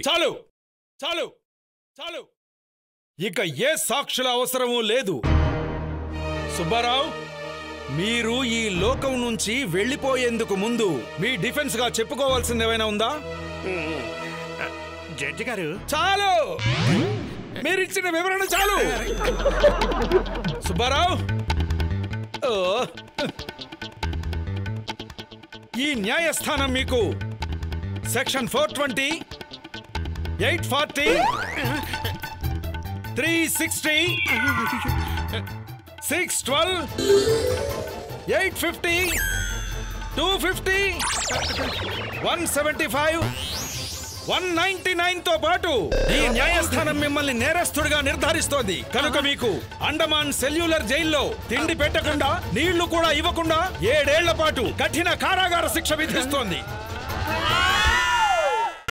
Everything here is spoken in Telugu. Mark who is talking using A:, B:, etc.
A: చాలు చాలు చాలు ఇక ఏ సాక్షుల అవసరమూ లేదు సుబ్బారావు మీరు ఈ లోకం నుంచి వెళ్ళిపోయేందుకు ముందు మీ డిఫెన్స్ గా చెప్పుకోవాల్సింది ఏమైనా ఉందా
B: జడ్జి గారు
A: చాలు మీరిచ్చిన వివరణ చాలు సుబ్బారావు ఓ. ఈ న్యాయస్థానం మీకు section four twenty eight forty three sixty six twelve eight fifty two fifty one seventy five one ninety nine తో పాటు ఈ న్యాయస్థానం మిమ్మల్ని నేరస్తుడిగా నిర్ధారిస్తోంది కనుక మీకు అండమాన్ సెల్యులర్ జైల్లో తిండి పెట్టకుండా నీళ్లు కూడా ఇవ్వకుండా ఏడేళ్ల పాటు కఠిన కారాగార శిక్ష విధిస్తోంది